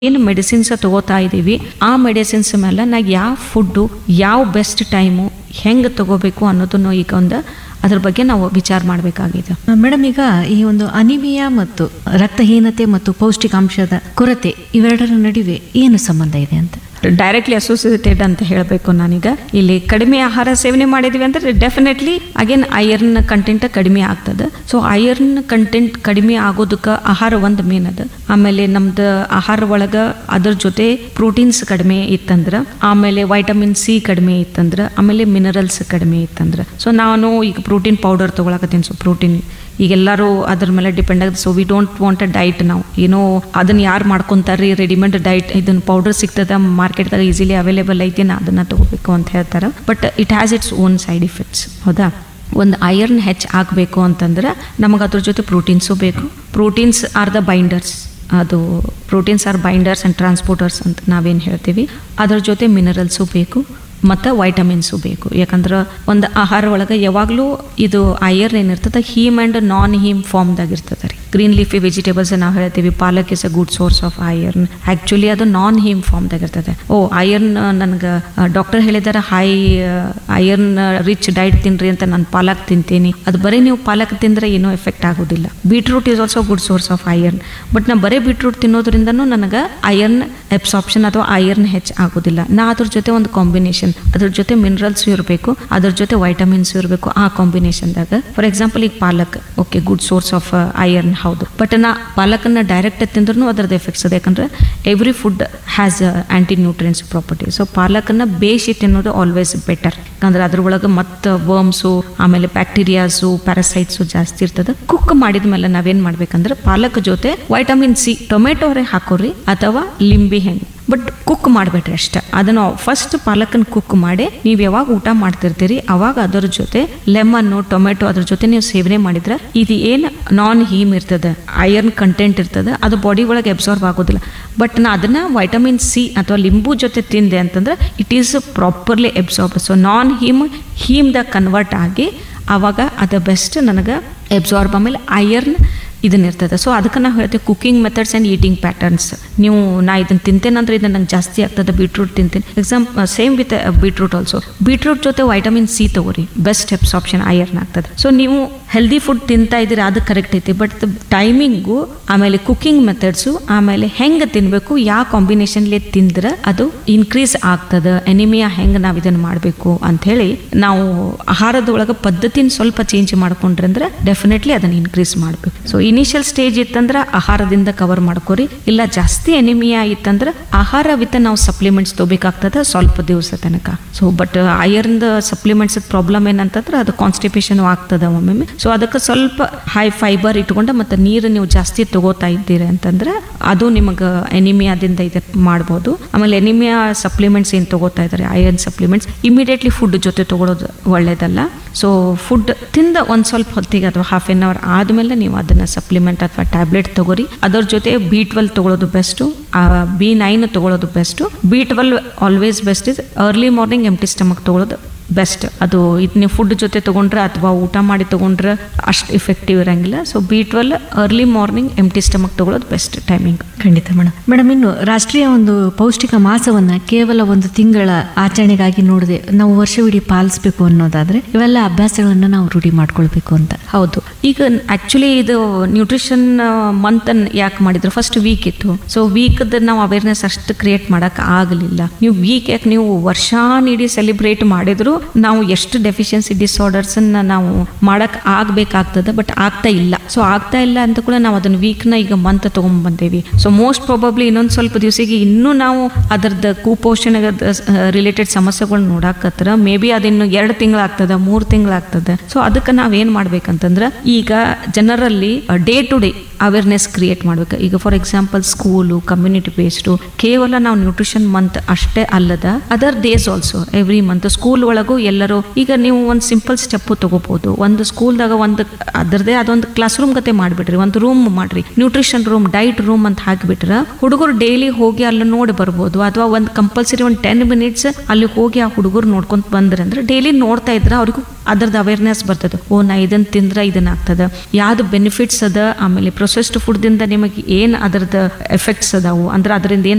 ಏನು ಮೆಡಿಸಿನ್ಸ್ ತಗೋತಾ ಇದ್ದೀವಿ ಆ ಮೆಡಿಸಿನ್ಸ್ ಮೇಲೆ ನಾ ಯಾವ ಫುಡ್ಡು ಯಾವ ಬೆಸ್ಟ್ ಟೈಮು ಹೆಂಗೆ ತಗೋಬೇಕು ಅನ್ನೋದನ್ನು ಈಗ ಒಂದು ಅದ್ರ ಬಗ್ಗೆ ನಾವು ವಿಚಾರ ಮಾಡಬೇಕಾಗಿದೆ ಮೇಡಮ್ ಈಗ ಈ ಒಂದು ಅನಿಮಿಯಾ ಮತ್ತು ರಕ್ತಹೀನತೆ ಮತ್ತು ಪೌಷ್ಟಿಕಾಂಶದ ಕೊರತೆ ಇವೆರಡರ ನಡುವೆ ಏನು ಸಂಬಂಧ ಇದೆ ಅಂತ ಡೈರೆಕ್ಟ್ಲಿ ಅಸೋಸಿಯೇಟೆಡ್ ಅಂತ ಹೇಳಬೇಕು ನಾನೀಗ ಇಲ್ಲಿ ಕಡಿಮೆ ಆಹಾರ ಸೇವನೆ ಮಾಡಿದ್ವಿ ಅಂದ್ರೆ ಡೆಫಿನೆಟ್ಲಿ ಅಗೇನ್ ಐರನ್ ಕಂಟೆಂಟ್ ಕಡಿಮೆ ಆಗ್ತದೆ ಸೊ ಐರನ್ ಕಂಟೆಂಟ್ ಕಡಿಮೆ ಆಗೋದಕ್ಕೆ ಆಹಾರ ಒಂದು ಮೇನ್ ಅದ ಆಮೇಲೆ ನಮ್ದು ಆಹಾರ ಒಳಗ ಅದ್ರ ಜೊತೆ ಪ್ರೋಟೀನ್ಸ್ ಕಡಿಮೆ ಇತ್ತಂದ್ರೆ ಆಮೇಲೆ ವೈಟಮಿನ್ ಸಿ ಕಡಿಮೆ ಇತ್ತಂದ್ರೆ ಆಮೇಲೆ ಮಿನರಲ್ಸ್ ಕಡಿಮೆ ಇತ್ತಂದ್ರೆ ಸೊ ನಾನು ಈಗ ಪ್ರೋಟೀನ್ ಪೌಡರ್ ತೊಗೊಳಕತ್ತೀನಿ ಸೊ ಪ್ರೋಟೀನ್ ಈಗೆಲ್ಲರೂ ಅದ್ರ ಮೇಲೆ ಡಿಪೆಂಡ್ ಆಗುತ್ತೆ so we don't want a diet ನಾವು ಏನೋ ಅದನ್ನ ಯಾರು ಮಾಡ್ಕೊಂತಾರ್ರಿ ರೆಡಿಮೇಡ್ ಡೈಟ್ ಇದನ್ನ ಪೌಡರ್ ಸಿಗ್ತದ ಮಾರ್ಕೆಟ್ದಾಗ ಈಸಿಲಿ ಅವೈಲೇಬಲ್ ಐತಿ ನಾ ಅದನ್ನ ತಗೋಬೇಕು ಅಂತ ಹೇಳ್ತಾರೆ but it has its own side effects ಹೌದಾ ಒಂದು ಐರನ್ ಹೆಚ್ಚು ಆಗಬೇಕು ಅಂತಂದ್ರೆ ನಮಗೆ ಅದ್ರ ಜೊತೆ ಪ್ರೋಟೀನ್ಸು ಬೇಕು ಪ್ರೋಟೀನ್ಸ್ ಆರ್ ದ ಬೈಂಡರ್ಸ್ ಅದು proteins are binders and transporters ಅಂತ ನಾವೇನು ಹೇಳ್ತೀವಿ ಅದ್ರ ಜೊತೆ ಮಿನರಲ್ಸು ಬೇಕು ಮತ್ತು ವೈಟಮಿನ್ಸು ಬೇಕು ಯಾಕಂದ್ರೆ ಒಂದು ಆಹಾರ ಒಳಗೆ ಯಾವಾಗಲೂ ಇದು ಐಯರ್ ಏನಿರ್ತದೆ ಹೀಮ್ ಆ್ಯಂಡ್ ನಾನ್ ಹೀಮ್ ಫಾರ್ಮ್ದಾಗ ಇರ್ತದೆ ರೀ ಗ್ರೀನ್ ಲೀಫಿ ವೆಜಿಟೇಬಲ್ಸ್ ನಾವು ಹೇಳ್ತೀವಿ palak is a good source of iron actually ಅದು ನಾನ್ ಹೀಮ್ ಫಾರ್ಮ್ದಾಗ ಇರ್ತದೆ ಓ ಐಯರ್ನ್ ನನಗೆ ಡಾಕ್ಟರ್ ಹೇಳಿದಾರೆ ಹೈ ಐಯರ್ನ್ ರಿಚ್ ಡೈಟ್ ತಿನ್ರಿ ಅಂತ ನಾನು ಪಾಲಕ್ ತಿಂತೀನಿ ಅದು ಬರೀ ನೀವು ಪಾಲಕ್ ತಿಂದರೆ ಏನೂ ಎಫೆಕ್ಟ್ ಆಗೋದಿಲ್ಲ beetroot is also good source of iron but ನಾ ಬರೀ ಬೀಟ್ರೂಟ್ ತಿನ್ನೋದ್ರಿಂದನೂ ನನಗೆ ಐಯರ್ನ್ ಎಬ್ಸಾರ್ಪ್ಷನ್ ಅಥವಾ ಐಯರ್ನ್ ಹೆಚ್ಚು ಆಗೋದಿಲ್ಲ ನಾ ಅದ್ರ ಜೊತೆ ಒಂದು ಕಾಂಬಿನೇಷನ್ ಅದ್ರ ಜೊತೆ ಮಿನರಲ್ಸ್ ಇರಬೇಕು ಅದ್ರ ಜೊತೆ ವೈಟಮಿನ್ಸ್ ಇರಬೇಕು ಆ ಕಾಂಬಿನೇಷನ್ದಾಗ ಫಾರ್ ಎಕ್ಸಾಂಪಲ್ ಈಗ palak okay good source of iron ಹೌದು ಬಟ್ ನಾ ಪಾಲಕನ್ನ ಡೈರೆಕ್ಟ್ ತಿಂದ್ರೂ ಅದರದ್ದು ಎಫೆಕ್ಟ್ಸ್ ಇದೆ ಯಾಕಂದ್ರೆ every food has anti nutrients property so ಪಾಲಕನ್ನ ಬೇಯಿಸಿ ತಿನ್ನೋದು ಆಲ್ವೇಸ್ ಬೆಟರ್ ಯಾಕಂದ್ರೆ ಅದ್ರೊಳಗೆ ಮತ್ತೆ ವರ್ಮ್ಸು ಆಮೇಲೆ ಬ್ಯಾಕ್ಟೀರಿಯಾಸು ಪ್ಯಾರಸೈಟ್ಸು ಜಾಸ್ತಿ ಇರ್ತದೆ ಕುಕ್ ಮಾಡಿದ ಮೇಲೆ ನಾವೇನ್ ಮಾಡ್ಬೇಕಂದ್ರೆ ಪಾಲಕ್ ಜೊತೆ ವೈಟಮಿನ್ ಸಿ ಟೊಮೆಟೊರೆ ಹಾಕೋರಿ ಅಥವಾ ಲಿಂಬೆ ಹಣ್ಣು ಬಟ್ ಕುಕ್ ಮಾಡಬೇಡ್ರಿ ಅಷ್ಟೇ ಅದನ್ನು ಫಸ್ಟ್ ಪಾಲಕನ್ ಕುಕ್ ಮಾಡಿ ನೀವು ಯಾವಾಗ ಊಟ ಮಾಡ್ತಿರ್ತೀರಿ ಅವಾಗ ಅದರ ಜೊತೆ ಲೆಮನ್ನು ಟೊಮೆಟೊ ಅದ್ರ ಜೊತೆ ನೀವು ಸೇವನೆ ಮಾಡಿದ್ರೆ ಇದು ಏನು ನಾನ್ ಹೀಮ್ ಇರ್ತದೆ ಐರನ್ ಕಂಟೆಂಟ್ ಇರ್ತದೆ ಅದು ಬಾಡಿ ಒಳಗೆ ಅಬ್ಸಾರ್ಬ್ ಆಗೋದಿಲ್ಲ ಬಟ್ ನಾ ಅದನ್ನ ವೈಟಮಿನ್ ಸಿ ಅಥವಾ ಲಿಂಬು ಜೊತೆ ತಿಂದೆ ಅಂತಂದ್ರೆ it is properly absorb so non heme ಹೀಮ್ದಾಗ ಕನ್ವರ್ಟ್ ಆಗಿ ಆವಾಗ ಅದು ಬೆಸ್ಟ್ ನನಗೆ ಅಬ್ಸಾರ್ಬ್ ಆಮೇಲೆ ಐಯರ್ನ್ ಇದನ್ನ ಇರ್ತದೆ ಸೊ ಅದಕ್ಕೆ ನಾವು ಹೇಳ್ತೀವಿ cooking methods and eating patterns ನೀವು ನಾ ಇದನ್ನು ತಿಂತೇನಂದ್ರೆ ಇದು ನಂಗೆ ಜಾಸ್ತಿ ಆಗ್ತದೆ ಬೀಟ್ರೂಟ್ ತಿಂತೀನಿ exam same with beetroot also beetroot ಜೊತೆ ವೈಟಮಿನ್ ಸಿ ತಗೋರಿ ಬೆಸ್ಟ್ ಎಬ್ಸಾರ್ಪ್ಷನ್ ಐಯರ್ನ್ ಆಗ್ತದೆ ಸೊ ನೀವು ಹೆಲ್ದಿ ಫುಡ್ ತಿಂತಾ ಇದ್ದೀರಿ ಅದು ಕರೆಕ್ಟ್ ಐತಿ ಬಟ್ ಟೈಮಿಂಗು ಆಮೇಲೆ ಕುಕಿಂಗ್ ಮೆಥಡ್ಸು ಆಮೇಲೆ ಹೆಂಗೆ ತಿನ್ನಬೇಕು ಯಾವ ಕಾಂಬಿನೇಷನ್ಲಿ ತಿಂದ್ರೆ ಅದು ಇನ್ಕ್ರೀಸ್ ಆಗ್ತದೆ ಎನಿಮಿಯಾ ಹೆಂಗೆ ನಾವು ಇದನ್ನು ಮಾಡಬೇಕು ಅಂಥೇಳಿ ನಾವು ಆಹಾರದೊಳಗೆ ಪದ್ಧತಿನ ಸ್ವಲ್ಪ ಚೇಂಜ್ ಮಾಡ್ಕೊಂಡ್ರೆ ಅಂದ್ರೆ ಡೆಫಿನೆಟ್ಲಿ ಅದನ್ನು ಇನ್ಕ್ರೀಸ್ ಮಾಡಬೇಕು ಸೊ ಇನಿಷಿಯಲ್ ಸ್ಟೇಜ್ ಇತ್ತಂದ್ರೆ ಆಹಾರದಿಂದ ಕವರ್ ಮಾಡ್ಕೋರಿ ಇಲ್ಲ ಜಾಸ್ತಿ ಎನಿಮಿಯಾ ಇತ್ತಂದ್ರೆ ಆಹಾರ ವಿತ್ ನಾವು ಸಪ್ಲಿಮೆಂಟ್ಸ್ ತಗೋಬೇಕಾಗ್ತದೆ ಸ್ವಲ್ಪ ದಿವಸ ತನಕ ಸೊ ಬಟ್ ಐಯರ್ನ್ದ ಸಪ್ಲಿಮೆಂಟ್ಸ್ ಪ್ರಾಬ್ಲಮ್ ಏನಂತಂದ್ರೆ ಅದು ಕಾನ್ಸ್ಟಿಪೇಷನ್ ಆಗ್ತದೆ ಒಮ್ಮೊಮ್ಮೆ ಸೊ ಅದಕ್ಕೆ ಸ್ವಲ್ಪ ಹೈ ಫೈಬರ್ ಇಟ್ಕೊಂಡು ಮತ್ತೆ ನೀರು ನೀವು ಜಾಸ್ತಿ ತಗೋತಾ ಇದ್ದೀರಿ ಅಂತಂದ್ರೆ ಅದು ನಿಮಗೆ ಎನಿಮಿಯಾದಿಂದ ಇದು ಮಾಡ್ಬೋದು ಆಮೇಲೆ ಎನಿಮಿಯಾ ಸಪ್ಲಿಮೆಂಟ್ಸ್ ಏನು ತಗೋತಾ ಇದ್ದಾರೆ ಐರನ್ ಸಪ್ಲಿಮೆಂಟ್ಸ್ ಇಮಿಡಿಯೇಟ್ಲಿ ಫುಡ್ ಜೊತೆ ತಗೊಳ್ಳೋದು ಒಳ್ಳೇದಲ್ಲ ಸೊ ಫುಡ್ ತಿಂದ ಒಂದು ಸ್ವಲ್ಪ ಹೊತ್ತಿಗೆ ಅಥವಾ ಹಾಫ್ ಎನ್ ಅವರ್ ಆದಮೇಲೆ ನೀವು ಅದನ್ನು ಸಪ್ಲಿಮೆಂಟ್ ಅಥವಾ ಟ್ಯಾಬ್ಲೆಟ್ ತಗೋರಿ ಅದರ ಜೊತೆ ಬಿ ಟ್ವೆಲ್ ತಗೊಳ್ಳೋದು ಬೆಸ್ಟು ಬಿ ನೈನ್ ತಗೊಳ್ಳೋದು best B twelve always best is early morning empty stomach ತಗೊಳ್ಳೋದು ಬೆಸ್ಟ್ ಅದು ಇದು ನೀವು ಫುಡ್ ಜೊತೆ ತೊಗೊಂಡ್ರೆ ಅಥವಾ ಊಟ ಮಾಡಿ ತೊಗೊಂಡ್ರೆ ಅಷ್ಟು ಇಫೆಕ್ಟಿವ್ ಇರಂಗಿಲ್ಲ so B twelve early morning empty stomach ತಗೊಳ್ಳೋದು ಬೆಸ್ಟ್ ಟೈಮಿಂಗ್ ಖಂಡಿತ ಮೇಡಮ್ ಮೇಡಮ್ ಇನ್ನು ರಾಷ್ಟ್ರೀಯ ಒಂದು ಪೌಷ್ಟಿಕ ಮಾಸವನ್ನ ಕೇವಲ ಒಂದು ತಿಂಗಳ ಆಚರಣೆಗಾಗಿ ನೋಡದೆ ನಾವು ವರ್ಷವಿಡೀ ಪಾಲಿಸಬೇಕು ಅನ್ನೋದಾದ್ರೆ ಇವೆಲ್ಲ ಅಭ್ಯಾಸಗಳನ್ನ ನಾವು ರೂಢಿ ಮಾಡ್ಕೊಳ್ಬೇಕು ಅಂತ ಹೌದು ಈಗ ಆಕ್ಚುಲಿ ಇದು ನ್ಯೂಟ್ರಿಷನ್ ಮಂತ್ ಯಾಕೆ ಮಾಡಿದ್ರು ಫಸ್ಟ್ ವೀಕ್ ಇತ್ತು ಸೊ ವೀಕ್ದ ನಾವು ಅವೇರ್ನೆಸ್ ಅಷ್ಟು ಕ್ರಿಯೇಟ್ ಮಾಡಕ್ ಆಗಲಿಲ್ಲ ನೀವು ವೀಕ್ ಯಾಕೆ ನೀವು ವರ್ಷ ನೀಡಿ ಸೆಲಿಬ್ರೇಟ್ ಮಾಡಿದ್ರು ನಾವು ಎಷ್ಟು ಡೆಫಿಷಿಯನ್ಸಿ ಡಿಸಾರ್ಡರ್ಸ್ ನಾವು ಮಾಡಕ್ ಆಗ್ಬೇಕಾಗ್ತದೆ ಬಟ್ ಆಗ್ತಾ ಇಲ್ಲ ಸೊ ಆಗ್ತಾ ಇಲ್ಲ ಅಂತ ಕೂಡ ನಾವು ಅದನ್ನ ವೀಕ್ನ ಈಗ ಮಂತ್ ತಗೊಂಡ್ ಬಂದೇವಿ ಸೊ ಮೋಸ್ಟ್ ಪ್ರಾಬಬ್ಲಿ ಇನ್ನೊಂದು ಸ್ವಲ್ಪ ದಿವಸಿಗೆ ಇನ್ನೂ ನಾವು ಅದರದ ಕುಪೋಷಣ ರಿಲೇಟೆಡ್ ಸಮಸ್ಯೆಗಳು ನೋಡಾಕತ್ರ ಮೇ ಬಿ ಅದಿನ್ನು ಎರಡು ತಿಂಗಳಾಗ್ತದ ಮೂರು ತಿಂಗಳಾಗ್ತದೆ ಸೊ ಅದಕ್ಕೆ ನಾವೇನ್ ಮಾಡ್ಬೇಕಂತಂದ್ರೆ ಈಗ ಜನರಲ್ಲಿ day to day awareness create ಮಾಡ್ಬೇಕು ಈಗ for example school community based ಕೇವಲ ನಾವು ನ್ಯೂಟ್ರಿಷನ್ ಮಂತ್ ಅಷ್ಟೇ ಅಲ್ಲದ other days also every month school ಒಳಗೂ ಎಲ್ಲರೂ ಈಗ ನೀವು ಒಂದು ಸಿಂಪಲ್ ಸ್ಟೆಪ್ಪು ತಗೋಬಹುದು ಒಂದು ಸ್ಕೂಲ್ದಾಗ ಒಂದು ಅದರದೇ ಅದೊಂದು ಕ್ಲಾಸ್ ರೂಮ್ ಗತೆ ಮಾಡಿಬಿಡ್ರಿ ಒಂದು ರೂಮ್ ಮಾಡ್ರಿ ನ್ಯೂಟ್ರಿಷನ್ ರೂಮ್ ಡೈಟ್ ರೂಮ್ ಅಂತ ಹಾಕಿಬಿಟ್ರೆ ಹುಡುಗರು ಡೈಲಿ ಹೋಗಿ ಅಲ್ಲಿ ನೋಡಿ ಬರ್ಬೋದು ಅಥವಾ ಒಂದು ಕಂಪಲ್ಸರಿ ಒಂದು ಟೆನ್ ಮಿನಿಟ್ಸ್ ಅಲ್ಲಿ ಹೋಗಿ ಆ ಹುಡುಗರು ನೋಡ್ಕೊಂತ ಬಂದ್ರೆ ಅಂದ್ರೆ ಡೈಲಿ ನೋಡ್ತಾ ಇದ್ರೆ ಅವ್ರಿಗೂ ಅದ್ರದ್ದು ಅವೇರ್ನೆಸ್ ಬರ್ತದೆ ಓ ನಾ ಇದನ್ನ ತಿಂದ್ರೆ ಇದನ್ನ ಆಗ್ತದ ಯಾವ್ದು ಬೆನಿಫಿಟ್ಸ್ ಅದ ಆಮೇಲೆ ಪ್ರೊಸೆಸ್ಡ್ ಫುಡ್ದಿಂದ ನಿಮಗೆ ಏನು ಅದರದ್ದು ಎಫೆಕ್ಟ್ಸ್ ಅದಾವು ಅಂದ್ರೆ ಅದರಿಂದ ಏನು